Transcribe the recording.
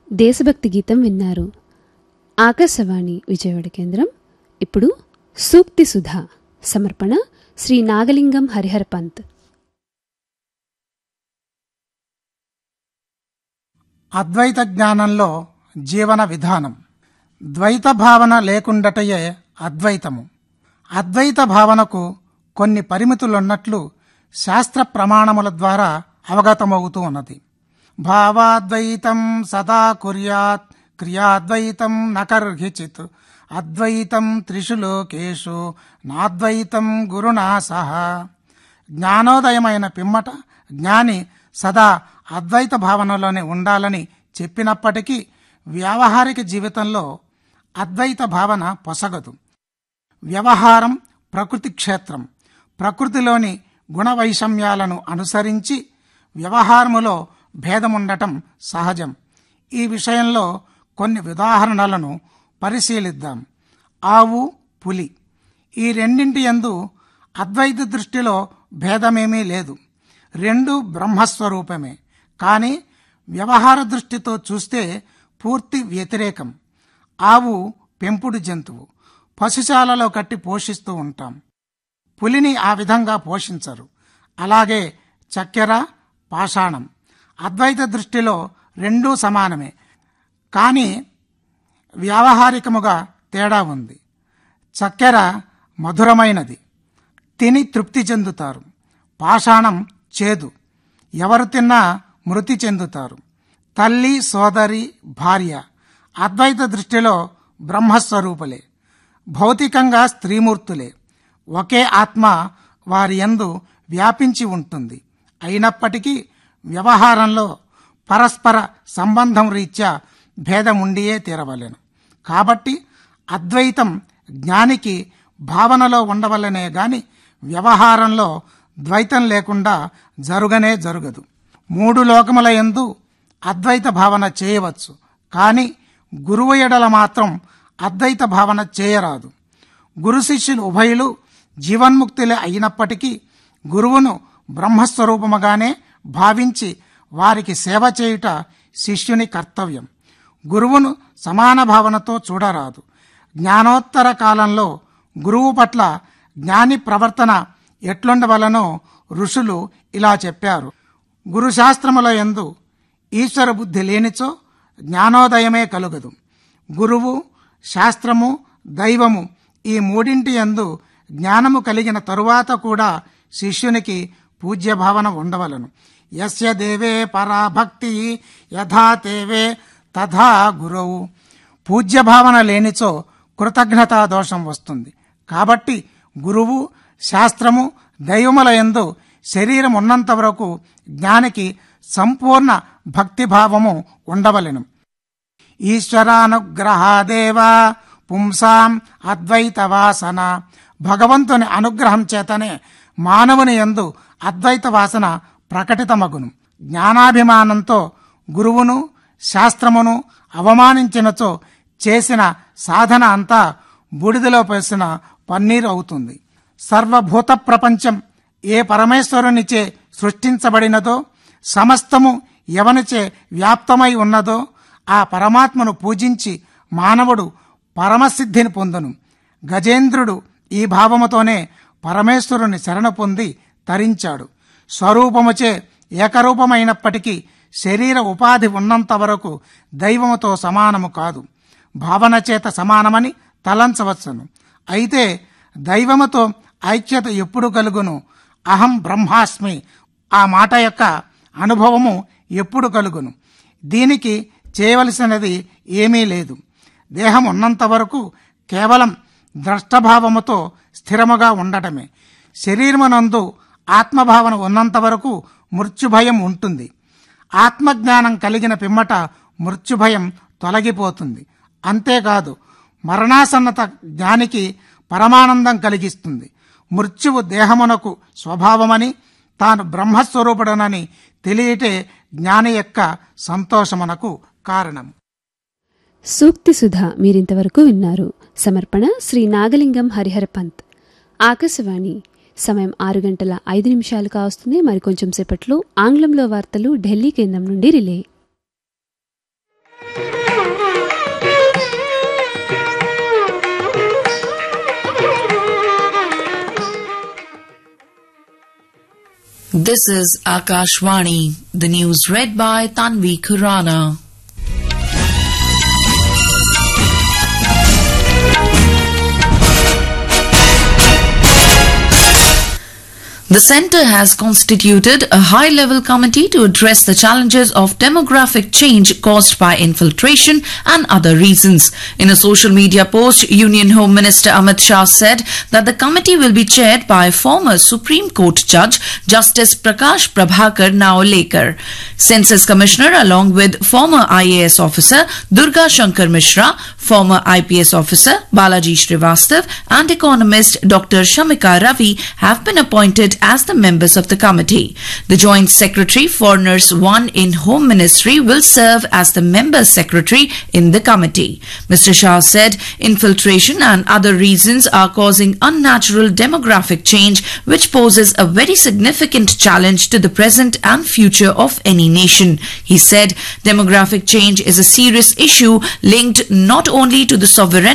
దేశభక్తి గీతం విన్నారు ఆకాశవాణి విజయవాడ కేంద్రం ఇప్పుడు సూక్తి సుధా సమర్పణ శ్రీ నాగలింగం హరిహర పంత్ అద్వైత జ్ఞానంలో జీవన విధానం ద్వైత భావన లేకుండటయే అద్వైతము అద్వైత భావనకు కొన్ని పరిమితులున్నట్లు శాస్త్ర ప్రమాణముల ద్వారా అవగతమవుతూ ఉన్నది భావాద్వైతం సదా కుర్యాత్ క్రియాద్వైతం నకర్హిచిత్ అద్వైతం త్రిషు లోకేషు నాద్వైతం గురునా సహా జ్ఞానోదయమైన పిమ్మట జ్ఞాని సదా అద్వైత భావనలోనే ఉండాలని చెప్పినప్పటికీ వ్యావహారిక జీవితంలో అద్వైత భావన పొసగదు వ్యవహారం ప్రకృతి క్షేత్రం ప్రకృతిలోని గుణవైషమ్యాలను అనుసరించి వ్యవహారములో భేదముండటం సహజం ఈ విషయంలో కొన్ని ఉదాహరణలను పరిశీలిద్దాం ఆవు పులి ఈ రెండింటి యందు అద్వైత దృష్టిలో భేదమేమీ లేదు రెండు బ్రహ్మస్వరూపమే కానీ వ్యవహార దృష్టితో చూస్తే పూర్తి వ్యతిరేకం ఆవు పెంపుడు జంతువు పశుశాలలో కట్టి పోషిస్తూ ఉంటాం పులిని ఆ విధంగా పోషించరు అలాగే చక్కెర పాషాణం అద్వైత దృష్టిలో రెండూ సమానమే కానీ వ్యావహారికముగా తేడా ఉంది చక్కెర మధురమైనది తిని తృప్తి చెందుతారు పాషాణం చేదు ఎవరు తిన్నా మృతి చెందుతారు తల్లి సోదరి భార్య అద్వైత దృష్టిలో బ్రహ్మస్వరూపులే భౌతికంగా స్త్రీమూర్తులే ఒకే ఆత్మ వారి యందు వ్యాపించి ఉంటుంది అయినప్పటికీ వ్యవహారంలో పరస్పర సంబంధం రీత్యా భేదముండియే తీరవలెను కాబట్టి అద్వైతం జ్ఞానికి భావనలో ఉండవలనే గాని వ్యవహారంలో ద్వైతం లేకుండా జరుగనే జరుగదు మూడు లోకముల యందు అద్వైత భావన చేయవచ్చు కానీ గురువు ఎడల మాత్రం అద్వైత భావన చేయరాదు గురు శిష్యులు ఉభయులు జీవన్ముక్తులే అయినప్పటికీ గురువును బ్రహ్మస్వరూపముగానే భావించి వారికి సేవ చేయుట శిష్యుని కర్తవ్యం గురువును సమాన భావనతో చూడరాదు జ్ఞానోత్తర కాలంలో గురువు పట్ల జ్ఞాని ప్రవర్తన ఎట్లుండవలనో ఋషులు ఇలా చెప్పారు గురుశాస్త్రముల యందు ఈశ్వర బుద్ధి లేనిచో జ్ఞానోదయమే కలుగదు గురువు శాస్త్రము దైవము ఈ మూడింటి యందు జ్ఞానము కలిగిన తరువాత కూడా శిష్యునికి పూజ్య భావన ఉండవలను యస్య దేవే పరాభక్తి యథా తేవే తథా గురువు పూజ్య భావన లేనిచో కృతజ్ఞతా దోషం వస్తుంది కాబట్టి గురువు శాస్త్రము దైవముల యందు శరీరం ఉన్నంత వరకు జ్ఞానికి సంపూర్ణ భక్తిభావము ఉండవలెను ఈశ్వరానుగ్రహాదేవా పుంసాం అద్వైత వాసన భగవంతుని అనుగ్రహం చేతనే మానవుని యందు అద్వైత వాసన ప్రకటితమగును జ్ఞానాభిమానంతో గురువును శాస్త్రమును అవమానించినచో చేసిన సాధన అంతా బూడిదలో పోసిన పన్నీరు అవుతుంది సర్వభూత ప్రపంచం ఏ పరమేశ్వరునిచే సృష్టించబడినదో సమస్తము ఎవనిచే వ్యాప్తమై ఉన్నదో ఆ పరమాత్మను పూజించి మానవుడు పరమసిద్ధిని పొందును గజేంద్రుడు ఈ భావముతోనే పరమేశ్వరుని శరణ పొంది తరించాడు స్వరూపముచే ఏకరూపమైనప్పటికీ శరీర ఉపాధి ఉన్నంత వరకు దైవముతో సమానము కాదు భావన చేత సమానమని తలంచవచ్చును అయితే దైవముతో ఐక్యత ఎప్పుడు కలుగును అహం బ్రహ్మాస్మి ఆ మాట యొక్క అనుభవము ఎప్పుడు కలుగును దీనికి చేయవలసినది ఏమీ లేదు దేహం ఉన్నంత వరకు కేవలం ద్రష్టభావముతో స్థిరముగా ఉండటమే శరీరమునందు ఆత్మభావన ఉన్నంత వరకు మృత్యుభయం ఉంటుంది ఆత్మజ్ఞానం కలిగిన పిమ్మట మృత్యుభయం తొలగిపోతుంది అంతేకాదు మరణాసన్నత జ్ఞానికి పరమానందం కలిగిస్తుంది మృత్యువు దేహమునకు స్వభావమని తాను బ్రహ్మస్వరూపుడనని తెలియటే జ్ఞాని యొక్క సంతోషమునకు కారణం సూక్తి సుధా మీరింతవరకు విన్నారు సమర్పణ శ్రీ నాగలింగం హరిహర పంత్ ఆకాశవాణి సమయం ఆరు గంటల ఐదు నిమిషాలు కావస్తుంది మరికొంచెం సేపట్లో ఆంగ్లంలో వార్తలు ఢిల్లీ కేంద్రం నుండి relay This is Akashvani, the news read by Tanvi Kurana. The Centre has constituted a high level committee to address the challenges of demographic change caused by infiltration and other reasons. In a social media post, Union Home Minister Amit Shah said that the committee will be chaired by former Supreme Court Judge Justice Prakash Prabhakar Naolekar. Census Commissioner along with former IAS officer Durga Shankar Mishra, former IPS officer Balaji Srivastav and economist Dr. Shamika Ravi have been appointed as the members of the committee. The Joint Secretary for Nurse 1 in Home Ministry will serve as the member secretary in the committee. Mr. Shah said infiltration and other reasons are causing unnatural demographic change which poses a very significant challenge to the present and future of any nation. He said demographic change is a serious issue linked not only to the sovereignty